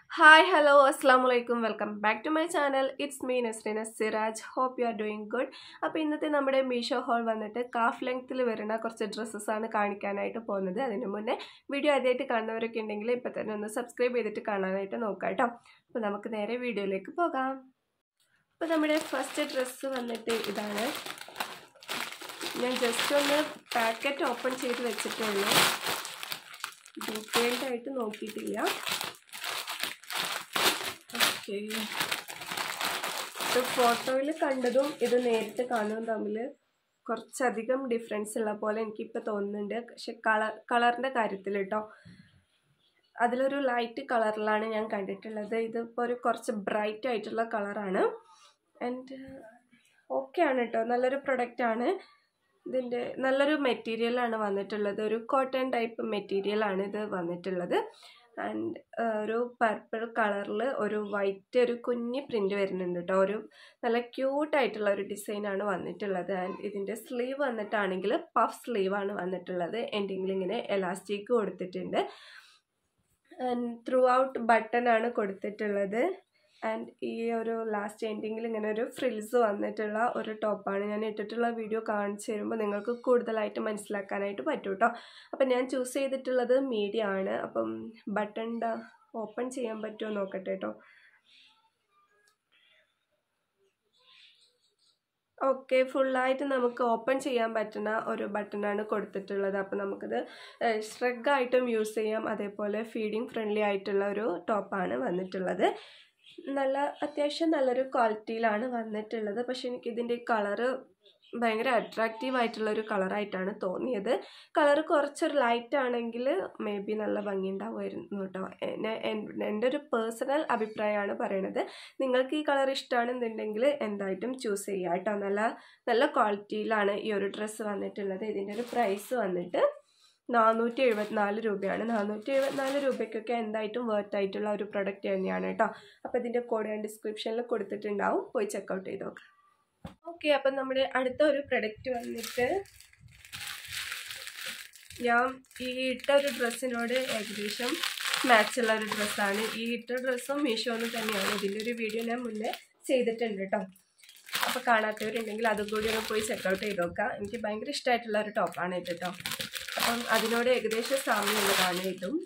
Hi, hello, assalamu alaikum. Welcome back to my channel. It's me, Nasrina Siraj. Hope you are doing good. അപ്പോൾ ഇന്നത്തെ നമ്മുടെ Meesho whole വന്നിട്ട് calf ലെങ്ത്തിൽ വരുന്ന കുറച്ച് ഡ്രസ്സസ് ആണ് കാണിക്കാനായിട്ട് പോകുന്നത് അതിന് മുന്നേ വീഡിയോ ആദ്യമായിട്ട് കാണുന്നവരൊക്കെ ഉണ്ടെങ്കിൽ ഇപ്പം തന്നെ ഒന്ന് സബ്സ്ക്രൈബ് ചെയ്തിട്ട് കാണാനായിട്ട് നോക്കാം കേട്ടോ അപ്പോൾ നമുക്ക് നേരെ വീഡിയോയിലേക്ക് പോകാം അപ്പോൾ നമ്മുടെ ഫസ്റ്റ് ഡ്രസ്സ് വന്നിട്ട് ഇതാണ് ഞാൻ ജസ്റ്റ് ഒന്ന് പാക്കറ്റ് ഓപ്പൺ ചെയ്ത് വെച്ചിട്ടുള്ളൂ ഡീറ്റെയിൽഡ് ആയിട്ട് നോക്കിയിട്ടില്ല ഓക്കെ ഇത് ഫോട്ടോയിൽ കണ്ടതും ഇത് നേരിട്ട് കാണുന്നതും തമ്മിൽ കുറച്ചധികം ഡിഫറൻസ് ഉള്ള പോലെ എനിക്കിപ്പോൾ തോന്നുന്നുണ്ട് പക്ഷെ കളർ കളറിൻ്റെ കാര്യത്തിൽ കേട്ടോ അതിലൊരു ലൈറ്റ് കളറിലാണ് ഞാൻ കണ്ടിട്ടുള്ളത് ഇതിപ്പോൾ ഒരു കുറച്ച് ബ്രൈറ്റ് ആയിട്ടുള്ള കളറാണ് ആൻഡ് ഓക്കെ ആണ് കേട്ടോ നല്ലൊരു പ്രൊഡക്റ്റാണ് ഇതിൻ്റെ നല്ലൊരു മെറ്റീരിയലാണ് വന്നിട്ടുള്ളത് ഒരു കോട്ടൺ ടൈപ്പ് മെറ്റീരിയലാണ് ഇത് വന്നിട്ടുള്ളത് ആൻഡ് ഒരു പർപ്പിൾ കളറിൽ ഒരു വൈറ്റ് ഒരു കുഞ്ഞ് പ്രിൻ്റ് വരുന്നുണ്ട് കേട്ടോ ഒരു നല്ല ക്യൂട്ടായിട്ടുള്ള ഒരു ഡിസൈനാണ് വന്നിട്ടുള്ളത് ആൻഡ് ഇതിൻ്റെ സ്ലീവ് വന്നിട്ടാണെങ്കിൽ പഫ് സ്ലീവാണ് വന്നിട്ടുള്ളത് എൻഡിങ്ങിൽ ഇങ്ങനെ എലാസ്റ്റിക് കൊടുത്തിട്ടുണ്ട് ആൻഡ് ത്രൂ ഔട്ട് ബട്ടൺ ആണ് കൊടുത്തിട്ടുള്ളത് ആൻഡ് ഈ ഒരു ലാസ്റ്റ് എൻഡിങ്ങിൽ ഇങ്ങനെ ഒരു ഫ്രിൽസ് വന്നിട്ടുള്ള ഒരു ടോപ്പാണ് ഞാൻ ഇട്ടിട്ടുള്ള വീഡിയോ കാണിച്ചു തരുമ്പോൾ നിങ്ങൾക്ക് കൂടുതലായിട്ട് മനസ്സിലാക്കാനായിട്ട് പറ്റും കേട്ടോ അപ്പം ഞാൻ ചൂസ് ചെയ്തിട്ടുള്ളത് മീഡിയം ആണ് അപ്പം ബട്ടൺ ഓപ്പൺ ചെയ്യാൻ പറ്റുമോ നോക്കട്ടെ കേട്ടോ ഓക്കെ ഫുള്ളായിട്ട് നമുക്ക് ഓപ്പൺ ചെയ്യാൻ പറ്റുന്ന ഒരു ബട്ടണാണ് കൊടുത്തിട്ടുള്ളത് അപ്പോൾ നമുക്കിത് ഷ്രഗായിട്ടും യൂസ് ചെയ്യാം അതേപോലെ ഫീഡിങ് ഫ്രണ്ട്ലി ആയിട്ടുള്ള ഒരു ടോപ്പാണ് വന്നിട്ടുള്ളത് നല്ല അത്യാവശ്യം നല്ലൊരു ക്വാളിറ്റിയിലാണ് വന്നിട്ടുള്ളത് പക്ഷെ എനിക്കിതിൻ്റെ കളറ് ഭയങ്കര അട്രാക്റ്റീവ് ആയിട്ടുള്ള ഒരു കളറായിട്ടാണ് തോന്നിയത് കളർ കുറച്ചൊരു ലൈറ്റ് ആണെങ്കിൽ മേ ബി നല്ല ഭംഗി ഉണ്ടാവുമായിരുന്നു കേട്ടോ എൻ്റെ ഒരു പേഴ്സണൽ അഭിപ്രായമാണ് പറയണത് നിങ്ങൾക്ക് ഈ കളർ ഇഷ്ടമാണെന്നുണ്ടെങ്കിൽ എന്തായിട്ടും ചൂസ് ചെയ്യുക കേട്ടോ നല്ല നല്ല ക്വാളിറ്റിയിലാണ് ഈ ഒരു ഡ്രസ്സ് വന്നിട്ടുള്ളത് ഇതിൻ്റെ ഒരു പ്രൈസ് വന്നിട്ട് നാനൂറ്റി എഴുപത്തിനാല് രൂപയാണ് നാനൂറ്റി എഴുപത്തിനാല് രൂപയ്ക്കൊക്കെ എന്തായിട്ടും വർത്ത് ആയിട്ടുള്ള ഒരു പ്രൊഡക്റ്റ് തന്നെയാണ് കേട്ടോ അപ്പോൾ ഇതിൻ്റെ കോഡ് ഞാൻ ഡിസ്ക്രിപ്ഷനിൽ കൊടുത്തിട്ടുണ്ടാവും പോയി ചെക്കൗട്ട് ചെയ്ത് നോക്കാം ഓക്കെ അപ്പം നമ്മുടെ അടുത്ത ഒരു പ്രൊഡക്റ്റ് വന്നിട്ട് ഞാൻ ഈ ഇട്ട ഒരു ഡ്രസ്സിനോട് ഏകദേശം മാച്ചുള്ള ഒരു ഡ്രസ്സാണ് ഈ ഇട്ട ഡ്രസ്സും മീഷോന്ന് തന്നെയാണ് ഇതിൻ്റെ ഒരു വീഡിയോ ഞാൻ മുന്നേ ചെയ്തിട്ടുണ്ട് കേട്ടോ അപ്പോൾ കാണാത്തവരുണ്ടെങ്കിൽ അതും കൂടി ഒന്ന് പോയി ചെക്കൗട്ട് ചെയ്ത് നോക്കാം എനിക്ക് ഭയങ്കര ഇഷ്ടമായിട്ടുള്ള ഒരു ടോപ്പാണ് ഇത് കേട്ടോ അപ്പം അതിനോട് ഏകദേശം സാമ്യമുള്ളതാണ് ഇതും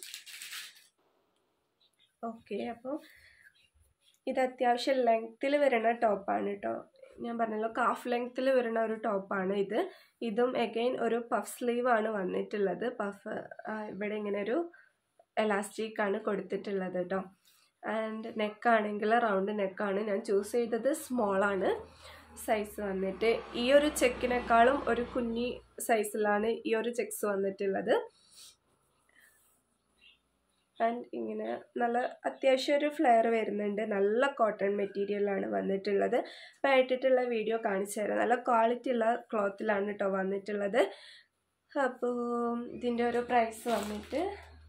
ഓക്കെ അപ്പോൾ ഇത് അത്യാവശ്യം ലെങ്ത്തിൽ വരുന്ന ടോപ്പാണ് കേട്ടോ ഞാൻ പറഞ്ഞല്ലോ കാഫ് ലെങ്ത്തിൽ വരുന്ന ഒരു ടോപ്പാണ് ഇത് ഇതും എഗെയിൻ ഒരു പഫ് സ്ലീവാണ് വന്നിട്ടുള്ളത് പഫ് ഇവിടെ ഇങ്ങനെ ഒരു എലാസ്റ്റിക് ആണ് കൊടുത്തിട്ടുള്ളത് കേട്ടോ ആൻഡ് നെക്കാണെങ്കിൽ റൗണ്ട് നെക്കാണ് ഞാൻ ചൂസ് ചെയ്തത് സ്മോളാണ് സൈസ് വന്നിട്ട് ഈ ഒരു ചെക്കിനേക്കാളും ഒരു കുഞ്ഞി സൈസിലാണ് ഈ ഒരു ചെക്സ് വന്നിട്ടുള്ളത് ആൻഡ് ഇങ്ങനെ നല്ല അത്യാവശ്യം ഒരു ഫ്ലെയർ വരുന്നുണ്ട് നല്ല കോട്ടൺ മെറ്റീരിയലാണ് വന്നിട്ടുള്ളത് അപ്പോൾ ഇട്ടിട്ടുള്ള വീഡിയോ കാണിച്ചു തരാം നല്ല ക്വാളിറ്റി ഉള്ള ക്ലോത്തിലാണ് കേട്ടോ വന്നിട്ടുള്ളത് അപ്പോൾ ഇതിൻ്റെ ഒരു പ്രൈസ് വന്നിട്ട്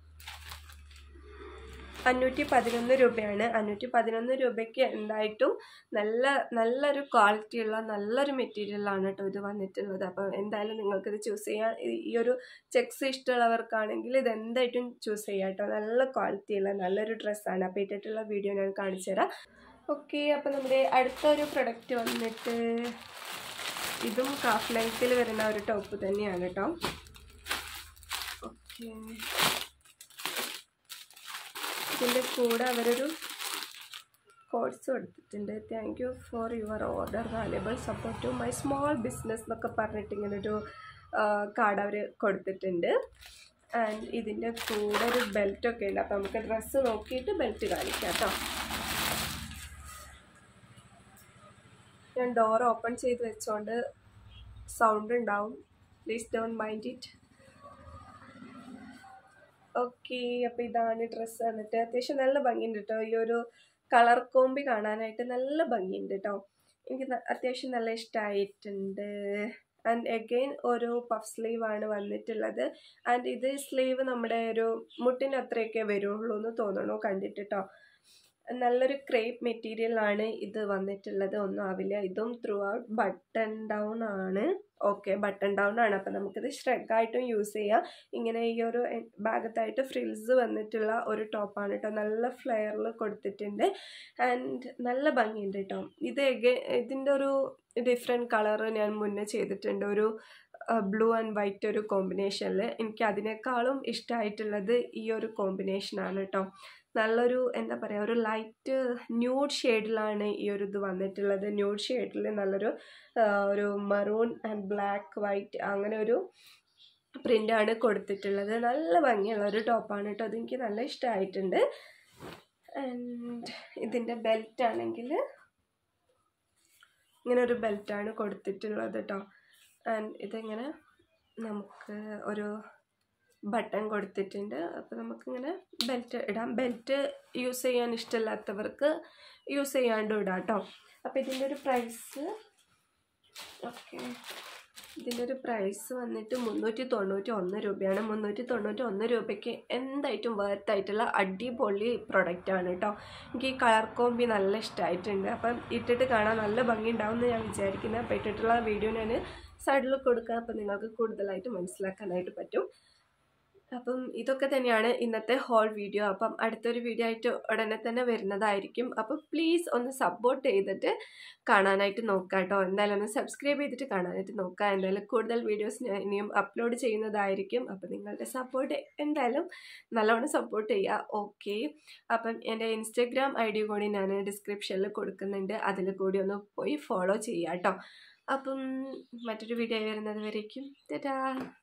അഞ്ഞൂറ്റി പതിനൊന്ന് രൂപയാണ് അഞ്ഞൂറ്റി പതിനൊന്ന് രൂപയ്ക്ക് എന്തായിട്ടും നല്ല നല്ലൊരു ക്വാളിറ്റിയുള്ള നല്ലൊരു മെറ്റീരിയലാണ് കേട്ടോ ഇത് വന്നിട്ടുള്ളത് അപ്പോൾ എന്തായാലും നിങ്ങൾക്കിത് ചൂസ് ചെയ്യാൻ ഈ ഒരു ചെക്സ് ഇഷ്ടമുള്ളവർക്കാണെങ്കിൽ ഇത് എന്തായിട്ടും ചൂസ് ചെയ്യാം കേട്ടോ നല്ല ക്വാളിറ്റിയുള്ള നല്ലൊരു ഡ്രസ്സാണ് അപ്പോൾ ഇട്ടിട്ടുള്ള വീഡിയോ ഞാൻ കാണിച്ചു തരാം ഓക്കെ അപ്പോൾ നമ്മുടെ അടുത്ത ഒരു പ്രൊഡക്റ്റ് വന്നിട്ട് ഇതും കാഫ് ലെങ്ത്തിൽ വരുന്ന ഒരു ടോപ്പ് തന്നെയാണ് കേട്ടോ ഓക്കെ ഇതിൻ്റെ കൂടെ അവരൊരു കോഴ്സ് കൊടുത്തിട്ടുണ്ട് thank you for your order valuable support to my small business എന്നൊക്കെ പറഞ്ഞിട്ട് ഇങ്ങനൊരു കാർഡ് അവർ കൊടുത്തിട്ടുണ്ട് ആൻഡ് ഇതിൻ്റെ കൂടെ ഒരു ബെൽറ്റൊക്കെ ഉണ്ട് അപ്പോൾ നമുക്ക് ഡ്രസ്സ് നോക്കിയിട്ട് ബെൽറ്റ് കാണിക്കാം കേട്ടോ ഞാൻ ഡോർ ഓപ്പൺ ചെയ്ത് വെച്ചോണ്ട് സൗണ്ട് ഉണ്ടാവും please don't mind it okay അപ്പോൾ ഇതാണ് ഡ്രസ്സ് വന്നിട്ട് അത്യാവശ്യം നല്ല ഭംഗിയുണ്ട് കേട്ടോ ഈ ഒരു കളർ കോമ്പി കാണാനായിട്ട് നല്ല ഭംഗിയുണ്ട് കേട്ടോ എനിക്ക് അത്യാവശ്യം നല്ല ഇഷ്ടമായിട്ടുണ്ട് ആൻഡ് എഗെയിൻ ഒരു പഫ് സ്ലീവ് ആണ് വന്നിട്ടുള്ളത് ആൻഡ് ഇത് സ്ലീവ് നമ്മുടെ ഒരു മുട്ടിന് അത്രയൊക്കെ വരുള്ളൂ എന്ന് തോന്നണു കണ്ടിട്ട് കേട്ടോ നല്ലൊരു ക്രേപ്പ് മെറ്റീരിയലാണ് ഇത് വന്നിട്ടുള്ളത് ഒന്നും ആവില്ല ഇതും ത്രൂ ഔട്ട് ബട്ടൺ ഡൗൺ ആണ് ഓക്കെ ബട്ടൺ ഡൗൺ ആണ് അപ്പം നമുക്കിത് ഷ്രെഗായിട്ടും യൂസ് ചെയ്യാം ഇങ്ങനെ ഈ ഒരു ഭാഗത്തായിട്ട് ഫ്രിൽസ് വന്നിട്ടുള്ള ഒരു ടോപ്പാണ് കേട്ടോ നല്ല ഫ്ലെയറിൽ കൊടുത്തിട്ടുണ്ട് ആൻഡ് നല്ല ഭംഗിയുണ്ട് കേട്ടോ ഇത് എഗെ ഇതിൻ്റെ ഒരു ഡിഫറെൻറ്റ് കളർ ഞാൻ മുന്നേ ചെയ്തിട്ടുണ്ട് ഒരു ബ്ലൂ ആൻഡ് വൈറ്റ് ഒരു കോമ്പിനേഷനിൽ എനിക്ക് അതിനേക്കാളും ഇഷ്ടമായിട്ടുള്ളത് ഈ ഒരു കോമ്പിനേഷനാണ് കേട്ടോ നല്ലൊരു എന്താ പറയുക ഒരു ലൈറ്റ് ന്യൂഡ് ഷെയ്ഡിലാണ് ഈ ഒരു ഇത് വന്നിട്ടുള്ളത് ന്യൂഡ് ഷെയ്ഡിൽ നല്ലൊരു ഒരു മറൂൺ ആൻഡ് ബ്ലാക്ക് വൈറ്റ് അങ്ങനെ ഒരു പ്രിൻ്റാണ് കൊടുത്തിട്ടുള്ളത് നല്ല ഭംഗിയുള്ള ഒരു ടോപ്പാണ് കേട്ടോ അതെനിക്ക് നല്ല ഇഷ്ടമായിട്ടുണ്ട് ആൻഡ് ഇതിൻ്റെ ബെൽറ്റ് ആണെങ്കിൽ ഇങ്ങനെ ഒരു ബെൽറ്റാണ് കൊടുത്തിട്ടുള്ളത് കേട്ടോ ആൻഡ് ഇതിങ്ങനെ നമുക്ക് ഒരു ബട്ടൺ കൊടുത്തിട്ടുണ്ട് അപ്പോൾ നമുക്കിങ്ങനെ ബെൽറ്റ് ഇടാം ബെൽറ്റ് യൂസ് ചെയ്യാൻ ഇഷ്ടമില്ലാത്തവർക്ക് യൂസ് ചെയ്യാണ്ടും ഇടാം കേട്ടോ അപ്പോൾ ഇതിൻ്റെ ഒരു പ്രൈസ് ഓക്കെ ഇതിൻ്റെ ഒരു പ്രൈസ് വന്നിട്ട് മുന്നൂറ്റി തൊണ്ണൂറ്റി ഒന്ന് രൂപയാണ് മുന്നൂറ്റി തൊണ്ണൂറ്റി ഒന്ന് രൂപയ്ക്ക് എന്തായിട്ടും വേർത്തായിട്ടുള്ള അടിപൊളി പ്രൊഡക്റ്റാണ് കേട്ടോ എനിക്ക് ഈ കളർ കോമ്പി നല്ല ഇഷ്ടമായിട്ടുണ്ട് അപ്പം ഇട്ടിട്ട് കാണാൻ നല്ല ഭംഗി ഉണ്ടാവും എന്ന് ഞാൻ വിചാരിക്കുന്നത് അപ്പോൾ ഇട്ടിട്ടുള്ള വീഡിയോ ഞാൻ സൈഡിൽ കൊടുക്കാം അപ്പോൾ നിങ്ങൾക്ക് കൂടുതലായിട്ട് മനസ്സിലാക്കാനായിട്ട് പറ്റും അപ്പം ഇതൊക്കെ തന്നെയാണ് ഇന്നത്തെ ഹോൾ വീഡിയോ അപ്പം അടുത്തൊരു വീഡിയോ ആയിട്ട് ഉടനെ തന്നെ വരുന്നതായിരിക്കും അപ്പം പ്ലീസ് ഒന്ന് സപ്പോർട്ട് ചെയ്തിട്ട് കാണാനായിട്ട് നോക്കുക കേട്ടോ എന്തായാലും ഒന്ന് സബ്സ്ക്രൈബ് ചെയ്തിട്ട് കാണാനായിട്ട് നോക്കുക എന്തായാലും കൂടുതൽ വീഡിയോസ് ഞാൻ ഇനിയും അപ്ലോഡ് ചെയ്യുന്നതായിരിക്കും അപ്പം നിങ്ങളുടെ സപ്പോർട്ട് എന്തായാലും നല്ലോണം സപ്പോർട്ട് ചെയ്യുക ഓക്കെ അപ്പം എൻ്റെ ഇൻസ്റ്റഗ്രാം ഐ ഡി കൂടി ഞാൻ ഡിസ്ക്രിപ്ഷനിൽ കൊടുക്കുന്നുണ്ട് അതിൽ കൂടി ഒന്ന് പോയി ഫോളോ ചെയ്യുക കേട്ടോ അപ്പം മറ്റൊരു വീഡിയോ വരുന്നത് വരേക്കും ടാ